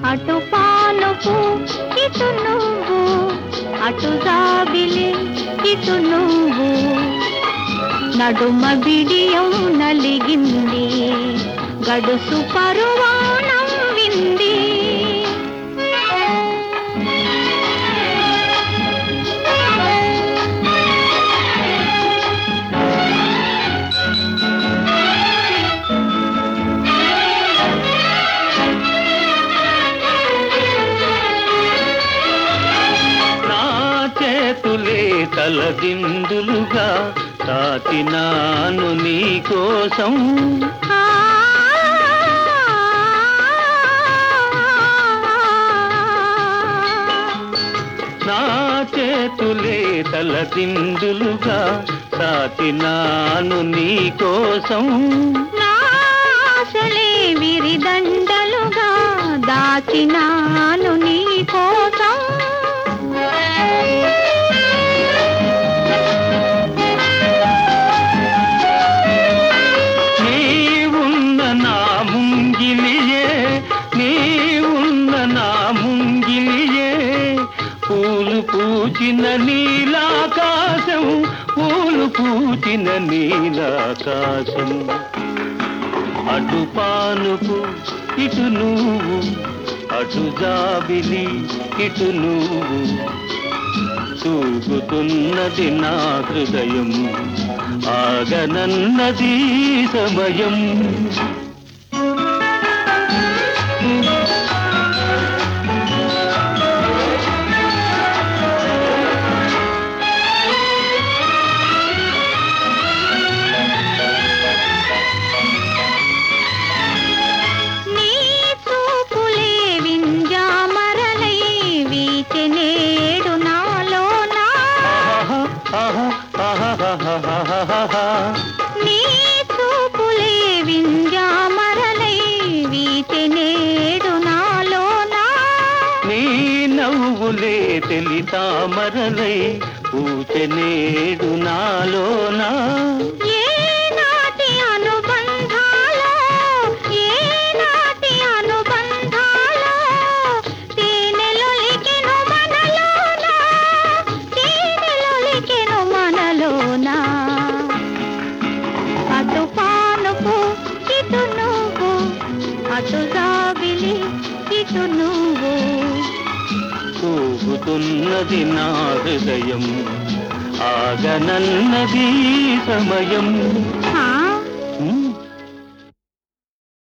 అటు పానుపు ఇటు నువ్వు అటు జాబిలి ఇటు నువ్వు నడుమ బిడియం నలిగింది గడుసు పరువాణం వింది నా చేతులే తలదిందులుగా తాకినాను నీ కోసం ఆ నా చేతులే తలదిందులుగా తాకినాను నీ కోసం నాశలే విరిదండలుగా దాచినాను నీ కోసం నీవున్న నా ముంగిలియే నీవున్న నా ముంగిలియే పూలు పూచిన నీలాకాశం పూలు పూచిన నీలాకాశం అటు పానుపు ఇటు నువ్వు అటు జాబిలి ఇటు నువ్వు తూగుతున్నది నా హృదయం ఆగనన్నది సమయం నీ చూపులే వింజామరలై వీచెనేడు నాలోనా ఆహా, ఆహా, ఆహాహాహాహాహా. నీ చూపులే వింజామరలై వీచెనేడు నాలోనా నీ నవ్వులే తెలి తామరలై పూచెనేడు నాలోనా ఏ నాటి అనుబంధాలో ఏ నాటి అనుబంధాలో తేనెలొలికెను మనలోనా తేనెలొలికెను మనలోనా అటు పానుపు ఇటు నువ్వు అటు జాబిలి ఇటు నువ్వు తూగుతున్నది నా హృదయం ఆగనన్నది సమయం ఆ